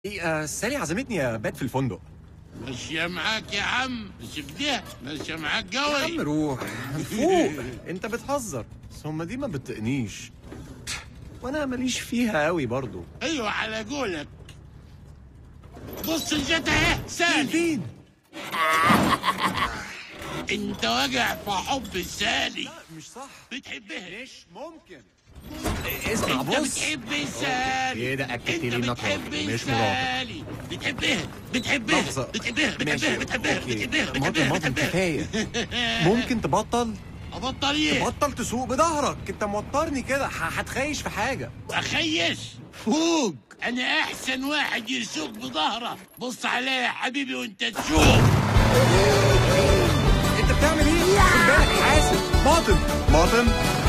إيه آه سالي عزمتني ابات في الفندق ماشية معاك يا عم مش بده ماشية معاك يا عم قوي روح فوق انت بتهزر ثم دي ما بتطقنيش وانا ماليش فيها قوي برضو ايوه على قولك بص جت اهي فين سالي فين انت واقع في حب سالي لا مش صح بتحبها مش ممكن اسمع انت بص بتحب سالي ايه ده أكدت انت لي إنك بتحب راجل، مش مراهق. سالي بتحبها بتحبها لحظة بتحبها ماشي بتحبها بتحبها اوكي بتحبها ماضي بتحبها ماضي بتحبها كفايه ممكن تبطل ابطل ايه بطل تسوق بظهرك انت موترني كده ه- هتخيش في حاجه اخيش فوق انا احسن واحد يسوق بظهره بص عليا يا حبيبي وانت تشوف انت بتعمل ايه خد بالك حاسب ماطم ماطم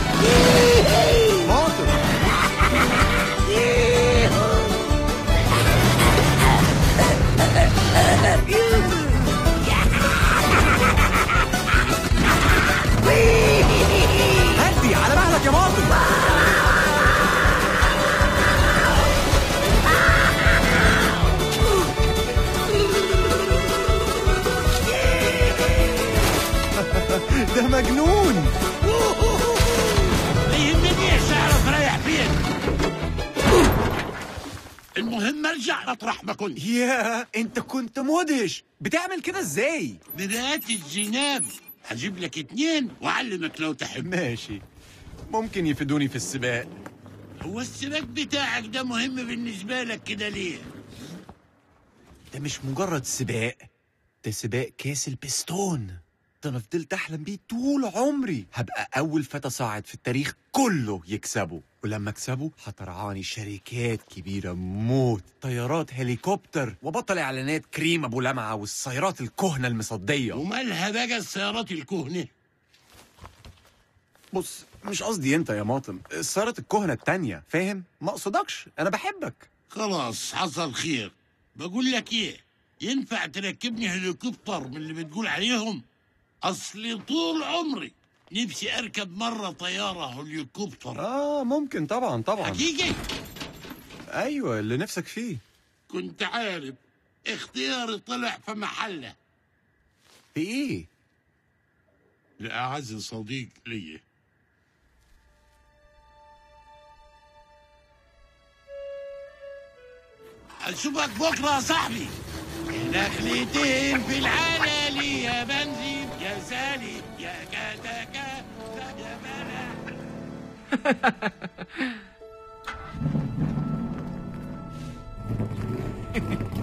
ماطم هدي على مهلك يا ماطم ده مجنون ما يهمنيش اعرف رايح فين المهم ارجع مطرح ما كنت يا انت كنت مدهش بتعمل كده ازاي بدايات الجناب هجيب لك اتنين واعلمك لو تحب ماشي ممكن يفيدوني في السباق هو السباق بتاعك ده مهم بالنسبة لك كده ليه؟ ده مش مجرد سباق ده سباق كاس البستون ده انا فضلت احلم بيه طول عمري هبقى اول فتى صاعد في التاريخ كله يكسبه ولما اكسبه هترعاني شركات كبيره موت طيارات هليكوبتر وبطل اعلانات كريم ابو لمعه والسيارات الكهنه المصديه ومالها بقى السيارات الكهنة؟ بص مش قصدي انت يا ماطم السيارات الكهنه التانية فاهم ما اقصدكش انا بحبك خلاص حصل خير بقول لك ايه ينفع تركبني هليكوبتر من اللي بتقول عليهم اصلي طول عمري نفسي اركب مرة طيارة هليكوبتر اه ممكن طبعا طبعا حقيقي ايوه اللي نفسك فيه كنت عارف اختياري طلع في محله في ايه لأعز صديق لي أشوفك بكرة يا صاحبي نخلتين في العلالي يا بنزين يا سالي يا كتكا يا بلا